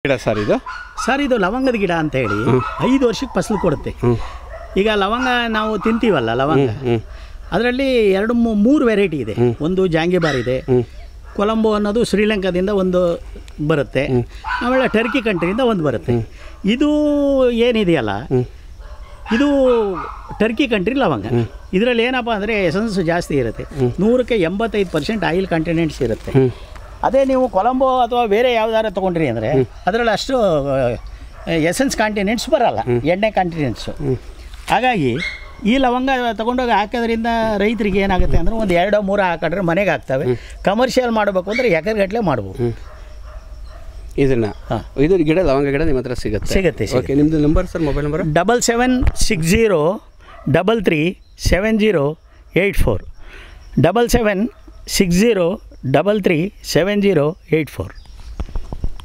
ಗಿಡ ಸರ್ ಇದು ಸರ್ ಇದು ಲವಂಗದ ಗಿಡ ಅಂತ ಹೇಳಿ ಐದು ವರ್ಷಕ್ಕೆ ಫಸಲು ಕೊಡುತ್ತೆ ಹ್ಞೂ ಈಗ ಲವಂಗ ನಾವು ತಿಂತೀವಲ್ಲ ಲವಂಗ ಹ್ಞೂ ಅದರಲ್ಲಿ ಎರಡು ಮೂ- ಮೂರು ವೆರೈಟಿ ಇದೆ ಒಂದು ಜಾಂಗಿಬಾರ್ ಇದೆ ಹ್ಞೂ ಕೊಲಂಬೋ ಅನ್ನೋದು ಶ್ರೀಲಂಕಾದಿಂದ ಒಂದು ಬರುತ್ತೆ ಆಮೇಲೆ ಟರ್ಕಿ ಕಂಟ್ರಿಯಿಂದ ಒಂದು ಬರುತ್ತೆ ಇದು ಏನಿದೆಯಲ್ಲ ಇದು ಟರ್ಕಿ ಕಂಟ್ರಿ ಲವಂಗ ಇದರಲ್ಲಿ ಏನಪ್ಪ ಅಂದರೆ ಎಸೆನ್ಸ್ ಜಾಸ್ತಿ ಇರುತ್ತೆ ನೂರಕ್ಕೆ ಎಂಬತ್ತೈದು ಪರ್ಸೆಂಟ್ ಆಯಿಲ್ ಕಂಟೆನೆಂಟ್ಸ್ ಇರುತ್ತೆ ಹ್ಞೂ ಅದೇ ನೀವು ಕೊಲಂಬೋ ಅಥವಾ ಬೇರೆ ಯಾವ್ದಾರ ತೊಗೊಂಡ್ರಿ ಅಂದರೆ ಅದರಲ್ಲಿ ಅಷ್ಟು ಎಸೆನ್ಸ್ ಕಾಂಟಿನೆಂಟ್ಸ್ ಬರಲ್ಲ ಎಣ್ಣೆ ಕಾಂಟಿನೆಂಟ್ಸು ಹಾಗಾಗಿ ಈ ಲವಂಗ ತೊಗೊಂಡೋಗಿ ಹಾಕೋದ್ರಿಂದ ರೈತರಿಗೆ ಏನಾಗುತ್ತೆ ಅಂದರೆ ಒಂದು ಎರಡೋ ಮೂರೋ ಹಾಕಿದ್ರೆ ಮನೆಗೆ ಹಾಕ್ತವೆ ಕಮರ್ಷಿಯಲ್ ಮಾಡಬೇಕು ಅಂದರೆ ಎಕರೆಗಟ್ಟಲೆ ಮಾಡ್ಬೋದು ಇದನ್ನ ಹಾ. ಇದು ಗಿಡ ಲವಂಗ ಗಿಡ ನಿಮ್ಮ ಹತ್ರ ಸಿಗುತ್ತೆ ಸಿಗುತ್ತೆ, ಸಿಗುತ್ತೆ. ಓಕೆ ನಿಮ್ಮದು number sir mobile number double seven six zero double three seven zero eight four double seven six zero double three seven zero eight four